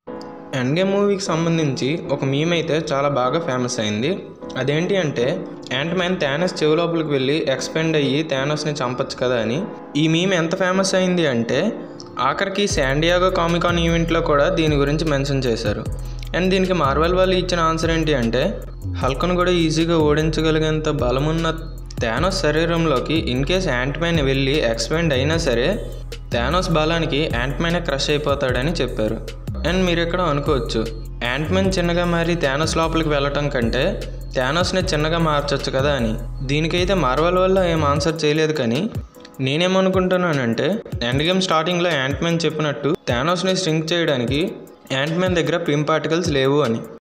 end game మూవీకి సంబంధించి ఒక మీమ్ అయితే చాలా బాగా ఫేమస్ అయింది అదేంటి అంటే యాంట్ మ్యాన్ థానస్ చెవి లోపలికి వెళ్ళి ఎక్స్పెండ్ అయ్యి థానస్ని చంపొచ్చు కదా అని ఈ మీమ్ ఎంత ఫేమస్ అయింది అంటే ఆఖరికి శాండియాగో కామికాన్ ఈవెంట్లో కూడా దీని గురించి మెన్షన్ చేశారు అండ్ దీనికి మార్వెల్ వాళ్ళు ఇచ్చిన ఆన్సర్ ఏంటి అంటే హల్క్ను కూడా ఈజీగా ఓడించగలిగేంత బలమున్న థానోస్ శరీరంలోకి ఇన్ కేస్ యాంట్మ్యాన్ వెళ్ళి ఎక్స్పెండ్ అయినా సరే థానోస్ బలానికి యాంట్మ్యానే క్రష్ అయిపోతాడని చెప్పారు అండ్ మీరు ఇక్కడ అనుకోవచ్చు యాంట్మ్యాన్ చిన్నగా మారి థానోస్ లోపలికి వెళ్ళటం కంటే థానోస్ని చిన్నగా మార్చొచ్చు కదా అని దీనికైతే మార్వల్ వల్ల ఏం ఆన్సర్ చేయలేదు కానీ నేనేమనుకుంటున్నానంటే ఎండ్ గేమ్ స్టార్టింగ్లో యాంట్మ్యాన్ చెప్పినట్టు థానోస్ని స్ట్రింక్ చేయడానికి యాంట్మ్యాన్ దగ్గర పిమ్ పార్టికల్స్ లేవు అని